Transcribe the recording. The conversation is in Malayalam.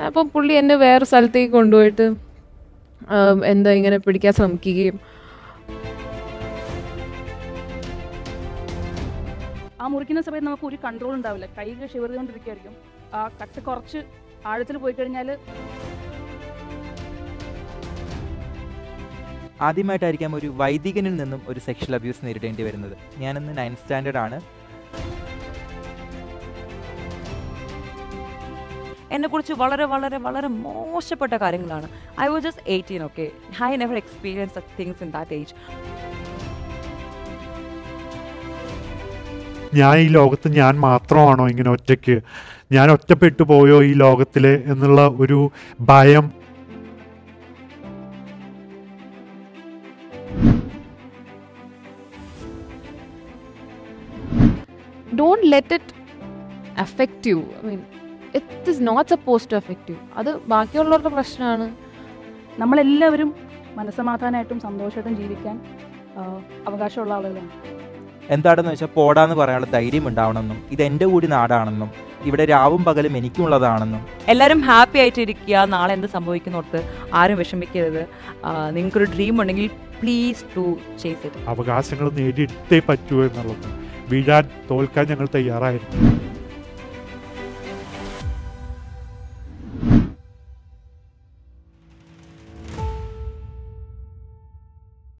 അപ്പം പുള്ളി എന്നെ വേറെ സ്ഥലത്തേക്ക് കൊണ്ടുപോയിട്ട് ആം, എന്താ ഇങ്ങനെ പിടിക്കാൻ ശ്രമിക്കുകയും ആ മുറിക്കുന്ന സമയത്ത് നമുക്ക് ഒരു കൺട്രോൾ ഉണ്ടാവില്ല കൈകൾ ഷിവറിതുകൊണ്ടിരിക്കുകയായിരിക്കും ആ കട്ട് കുറച്ച് ആഴത്തിൽ പോയി കഴിഞ്ഞാൽ ആദ്യമായിട്ടായിരിക്കാം ഒരു വൈദികനിൽ നിന്നും ഒരു സെക്ഷൽ അബ്യൂസ് നേരിടേണ്ടി വരുന്നത് ഞാനിന്ന് നയൻത് സ്റ്റാൻഡേർഡ് ആണ് എന്നെക്കുറിച്ച് വളരെ വളരെ വളരെ മോശപ്പെട്ട കാര്യങ്ങളാണ് I was just eighteen okay I never experience things in that age ഞാൻ ഈ ലോകത്ത് ഞാൻ മാത്രമാണോ ഇങ്ങനെ ഒറ്റയ്ക്ക് ഞാൻ ഒറ്റപ്പെട്ടു പോയോ ഈ ലോകത്തിൽ എന്നുള്ള ഒരു ഭയം don't let it affect you I mean it is not suppose to affect you അത് ബാക്കിയുള്ളവരുടെ പ്രശ്നമാണ് നമ്മളെല്ലാവരും മനസ്സമാധാനമായിട്ടും സന്തോഷമായിട്ടും ജീവിക്കാൻ ആ, അവകാശമുള്ള ആളുകളാണ് എന്താണെന്ന് വെച്ചാൽ പോടാന്ന് പറയാനുള്ള ധൈര്യം ഉണ്ടാവണമെന്നും ഇത് എൻ്റെ കൂടി നാടാണെന്നും ഇവിടെ രാവും പകലും എനിക്കുള്ളതാണെന്നും എല്ലാവരും ഹാപ്പി ആയിട്ട് ഇരിക്കുക നാളെ എന്ത് സംഭവിക്കുന്നോർത്ത് ആരും വിഷമിക്കരുത് ആ, നിങ്ങൾക്കൊരു ഡ്രീം ഉണ്ടെങ്കിൽ പ്ലീസ് ടു ചേസ് ഇറ്റ് അവകാശങ്ങൾ നേടിയിട്ടേ പറ്റൂ എന്നുള്ളത് വീഴാൻ തോൽക്കാൻ ഞങ്ങൾ തയ്യാറായിരുന്നു